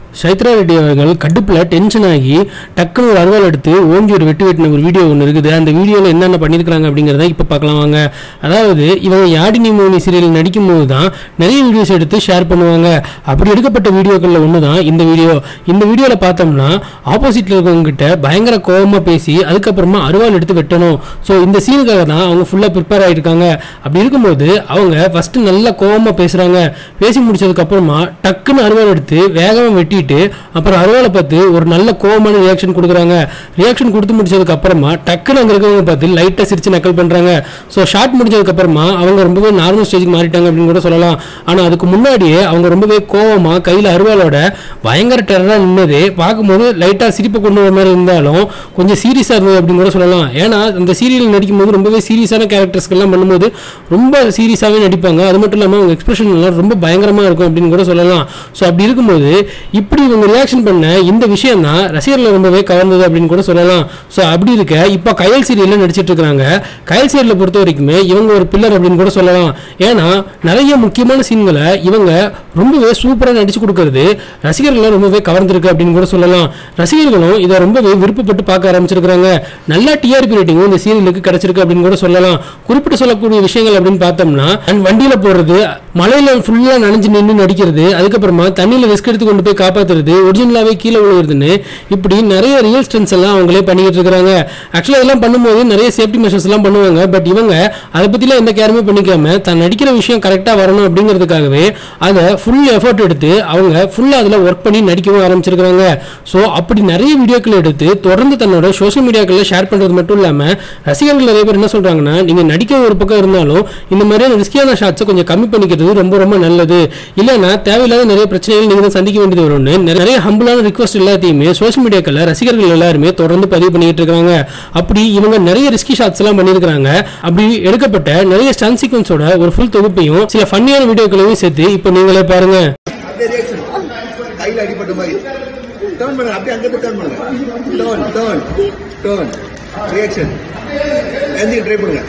சைத்ரா ரெட்டி அவர்கள் கடுப்பில் டென்ஷன் ஆகி டக்குன்னு ஒரு அருவாள் எடுத்து ஓங்கி ஒரு வெட்டு வெட்டின ஒரு வீடியோ ஒன்று இருக்குது அந்த வீடியோவில் என்னென்ன பண்ணியிருக்காங்க அப்படிங்கிறத இப்போ பார்க்கலாம் வாங்க அதாவது இவங்க யாடினி மோனி சீரியல் நடிக்கும் போது தான் நிறைய வீடியோஸ் எடுத்து ஷேர் பண்ணுவாங்க அப்படி எடுக்கப்பட்ட வீடியோக்களில் ஒன்று தான் இந்த வீடியோ இந்த வீடியோவில் பார்த்தோம்னா ஆப்போசிட்டில் இருக்கவங்க கிட்ட பயங்கர கோவமாக பேசி அதுக்கப்புறமா அருவாள் எடுத்து வெட்டணும் ஸோ இந்த சீனுக்காக தான் அவங்க ஃபுல்லாக ப்ரிப்பேர் ஆகிருக்காங்க அப்படி இருக்கும்போது அவங்க ஃபஸ்ட்டு நல்லா கோவமாக பேசுகிறாங்க பேசி முடிச்சதுக்கப்புறமா டக்குன்னு அருவாள் எடுத்து வேகமாக வெட்டிட்டு அப்புறம் அருவாளை பார்த்து ஒரு நல்ல கோவமான ரியாக்ஷன் கொடுக்குறாங்க ரியாக்ஷன் கொடுத்து முடிச்சதுக்கு அப்புறமா டக்குன்னு அங்கே இருக்கவங்க பார்த்து லைட்டாக சிரிச்சு நக்கல் பண்ணுறாங்க ஸோ ஷார்ட் முடிஞ்சதுக்கு அப்புறமா அவங்க ரொம்பவே நார்மல் ஸ்டேஜுக்கு மாறிட்டாங்க அப்படின்னு கூட சொல்லலாம் ஆனால் அதுக்கு முன்னாடியே அவங்க ரொம்பவே கோவமாக கையில் அருவாளோட பயங்கர டெரராக நின்னது பார்க்கும்போது லைட்டாக சிரிப்பை கொண்டு வர மாதிரி இருந்தாலும் கொஞ்சம் சீரியஸாக இருந்தது அப்படின்னு கூட சொல்லலாம் ஏன்னா அந்த சீரியல் நடிக்கும்போது ரொம்பவே சீரியஸான கேரக்டர்ஸ்க்கெல்லாம் பண்ணும்போது ரொம்ப சீரியஸாகவே நடிப்பாங்க அது மட்டும் இல்லாமல் அவங்க எக்ஸ்பிரஷன் எல்லாம் ரொம்ப பயங்கரமாக இருக்கும் அப்படின்னு கூட சொல்லலாம் ஸோ அப்படி இருக்கும்போது இப்படி இவங்க ரியாக்ஷன் பண்ண இந்த விஷயம் தான் ரசிகர்களை ரொம்பவே கவர்ந்தது அப்படின்னு கூட சொல்லலாம் ஸோ அப்படி இருக்க இப்போ கயல் சீரியலில் நடிச்சிட்டு இருக்காங்க கயல் சீரியலை பொறுத்த வரைக்குமே இவங்க ஒரு பில்லர் அப்படின்னு கூட சொல்லலாம் ஏன்னா நிறைய முக்கியமான சீன்களை இவங்க ரொம்பவே சூப்பராக நடிச்சு கொடுக்கறது ரசிகர்களை ரொம்பவே கவர்ந்திருக்கு அப்படின்னு கூட சொல்லலாம் ரசிகர்களும் இதை ரொம்பவே விருப்பப்பட்டு பார்க்க ஆரம்பிச்சிருக்காங்க நல்ல டிஆர்பி ரேட்டிங்கும் இந்த சீரியலுக்கு கிடைச்சிருக்கு அப்படின்னு கூட சொல்லலாம் குறிப்பிட்டு சொல்லக்கூடிய விஷயங்கள் அப்படின்னு பார்த்தோம்னா and வண்டியில போறது மலையில ஃபுல்லா நனைஞ்சு நின்று நடிக்கிறது அதுக்கப்புறமா தண்ணியில ரிஸ்க் எடுத்து கொண்டு போய் காப்பாத்துறது ஒரிஜினலாவே கீழே விழுகிறதுன்னு இப்படி நிறைய ரியல் ஸ்டன்ஸ் எல்லாம் அவங்களே பண்ணிக்கிட்டு இருக்காங்க ஆக்சுவலாக இதெல்லாம் பண்ணும்போது நிறைய சேஃப்டி மெஷர்ஸ் எல்லாம் பண்ணுவாங்க பட் இவங்க அதை பத்திலாம் எந்த கேருமே பண்ணிக்காம தான் நடிக்கிற விஷயம் கரெக்டா வரணும் அப்படிங்கிறதுக்காகவே அதை ஃபுல் எஃபர்ட் எடுத்து அவங்க ஃபுல்லா அதுல ஒர்க் பண்ணி நடிக்கவும் ஆரம்பிச்சிருக்காங்க ஸோ அப்படி நிறைய வீடியோக்கள் எடுத்து தொடர்ந்து தன்னோட சோஷியல் மீடியாக்களில் ஷேர் பண்றது மட்டும் இல்லாம ரசிகர்கள் நிறைய பேர் என்ன சொல்றாங்கன்னா நீங்க நடிக்க ஒரு பக்கம் இருந்தாலும் இந்த மாதிரியான ரிஸ்கியான ஷாட்ஸை கொஞ்சம் கம்மி பண்ணிக்கிறது ரொம்ப ரொம்ப நல்லது இல்லைன்னா தேவையில்லாத நிறைய பிரச்சனைகள் நீங்க தான் சந்திக்க வேண்டியது வரும்னு நிறைய ஹம்பிளான ரிக்வஸ்ட் எல்லாத்தையுமே சோஷியல் மீடியாக்களில் ரசிகர்கள் எல்லாருமே தொடர்ந்து பதிவு பண்ணிட்டு இருக்காங்க அப்படி இவங்க நிறைய ரிஸ்கி ஷாட்ஸ் எல்லாம் பண்ணியிருக்காங்க அப்படி எடுக்கப்பட்ட நிறைய ஸ்டன் சீக்வன்ஸோட ஒரு ஃபுல் தொகுப்பையும் சில ஃபன்னியான வீடியோக்களையும் சேர்த்து இப்போ நீங்களே பாருங்க அப்படியே ரியாக்ஷன் கையில் அடிபட்ட மாதிரி டேர்ன் பண்ணுங்க அப்படியே அங்கே டேர்ன் பண்ணுங்க டேர்ன் டேர்ன் டேர்ன் ரியாக்ஷன் எந்த ட்ரை பண்ணுங்க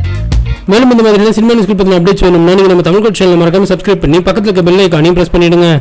மேலும் இந்த மாதிரியான சினிமா நியூஸ் பற்றின அப்டேட்ஸ் வேணும்னா நீங்க நம்ம தமிழ் சேனல் மறக்காம சப்ஸ்கிரைப் பண்ணி பக்கத்துல இருக்க பெல் ஐக்கானையும் பிரஸ் பண்ணிடுங்க